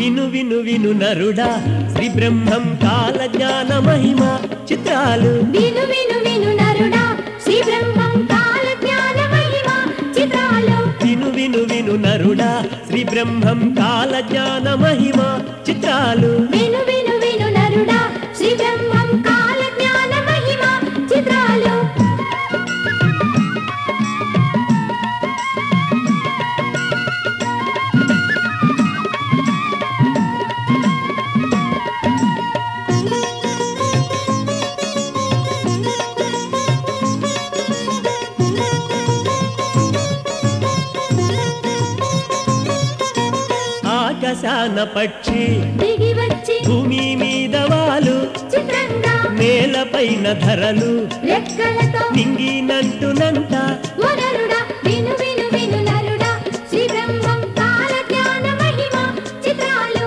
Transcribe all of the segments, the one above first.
విను విను విను నరుడా శ్రీ బ్రహ్మం కాల జ్ఞాన మహిమ చిత్రాలు విను విను విను నరుడా శ్రీ బ్రహ్మం కాల జ్ఞాన మహిమ చిత్రాలు విను విను విను నరుడా శ్రీ బ్రహ్మం కాల జ్ఞాన మహిమ చిత్రాలు విను విను విను నరుడా శ్రీ బ్రహ్మం కాల జ్ఞాన మహిమ చిత్రాలు ఆకాశాన పక్షి దిగి వచ్చి భూమి మీద వాలు చిత్రంగా నేలపైన ధరలు రెక్కలతో నింగినంటునంట ఓ నరుడా విను విను విను నరుడా శ్రీ బ్రహ్మం కాల జ్ఞాన మహిమ చిత్రాలు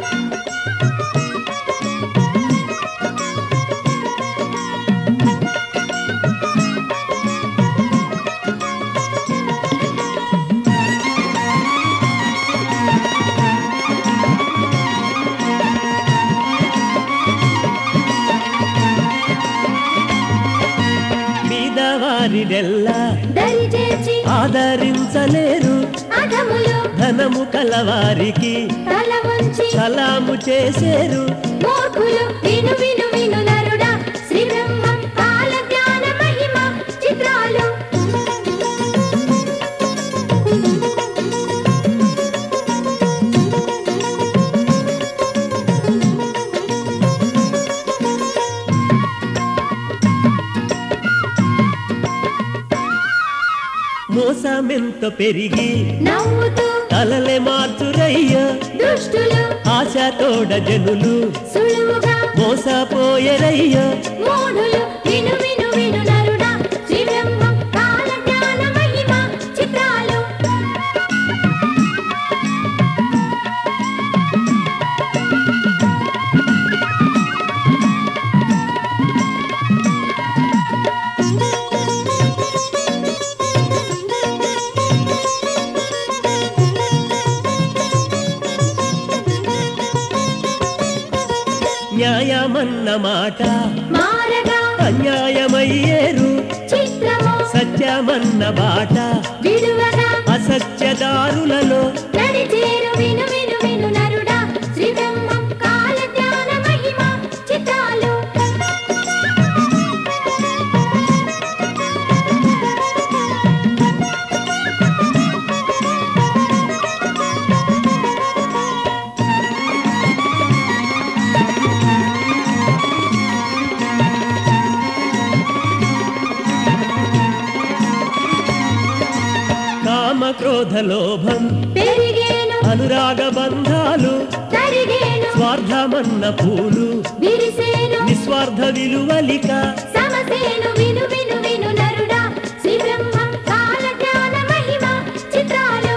బీదవారిదెల్లా దరిచేర్చి ఆదరించలేరు అధములు ధనము కలవారికి తల వంచి సలాము చేసేరు మూర్ఖులు విను విను విను నరుడా శ్రీ బ్రహ్మం కాల జ్ఞాన మహిమ చిత్రాలు మోసమెంత పెరిగి నవ్వుతూ తలలే మార్చురయ్య దుష్టులు ఆశతోడ జనులు సులువుగా మోసపోయరయ్య మూఢులు విను విను విను నరుడా శ్రీ బ్రహ్మం కాల జ్ఞాన మహిమ చిత్రాలు న్యాయమన్న మాట మారగా అన్యాయమయ్యేరు చిత్రము సత్యమన్న బాట విడువగా అసత్యదారులలో నడిచేరు విను విను విను నరుడా శ్రీ బ్రహ్మం కాల జ్ఞాన మహిమ చిత్రాలు కామ క్రోధ లోభం పెరిగేను అనురాగ బంధాలు తరిగేను స్వార్థమన్న పూలు విరిసేను నిస్వార్థ విలువలిక సమసేను విను విను విను నరుడా శ్రీ బ్రహ్మం కాల జ్ఞాన మహిమ చిత్రాలు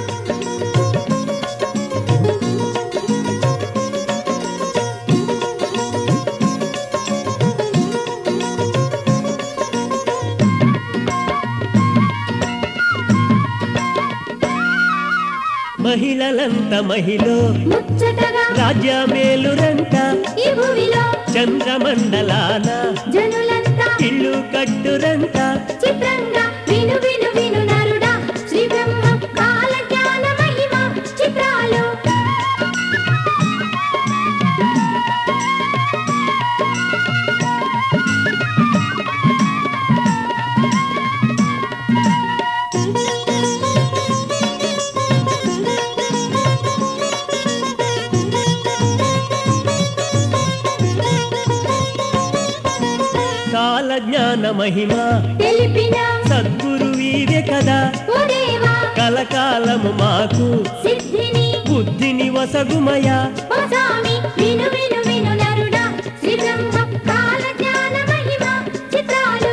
మహిళలంత మహిళ ముచ్చటగా రాజ్యమేలురంట ఈ భూమిలో చంద్రమండలాన జనులంతా ఇల్లు కట్టురంట చిత్రంగా విను విను విను నరుడా శ్రీ బ్రహ్మం కాల జ్ఞాన మహిమ చిత్రాలు కాల జ్ఞాన మహిమ తెలిపిన సద్గురు వీవే కదా ఓ దేవా కలకాలము మాకు సిద్ధిని బుద్ధిని వసగుమయ ఓ స్వామి విను విను విను నరుడా శ్రీ బ్రహ్మం కాల జ్ఞాన మహిమ చిత్రాలు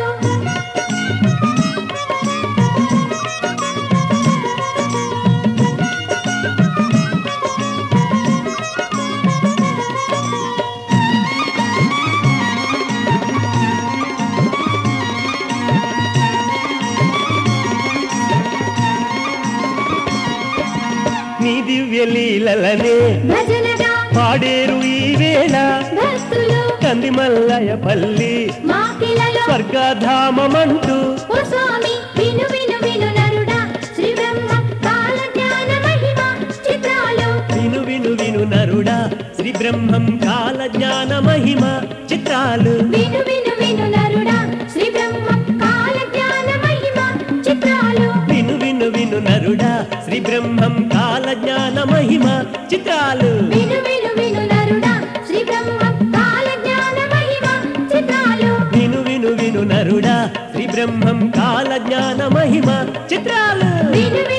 నీ దివ్య లీలలనే భజనగా పాడేరు ఈ వేళ భక్తులు కందిమల్లయ పల్లి మాకిలలో స్వర్గధామమంటూ ఓ స్వామి విను విను విను నరుడా శ్రీ బ్రహ్మ కాల జ్ఞాన మహిమ చిత్రాలు విను విను విను నరుడా శ్రీ బ్రహ్మం కాల జ్ఞాన మహిమ చిత్రాలు విను విను విను నరుడా శ్రీ బ్రహ్మ కాల జ్ఞాన మహిమ చిత్రాలు విను విను విను నరుడా శ్రీ బ్రహ్మం కాల జ్ఞాన మహిమ చిత్రాలు విను విను విను నరుడా శ్రీ బ్రహ్మ కాల జ్ఞాన మహిమ చిత్రాలు విను విను విను నరుడా శ్రీ బ్రహ్మం కాల జ్ఞాన మహిమ చిత్రాలు విను విను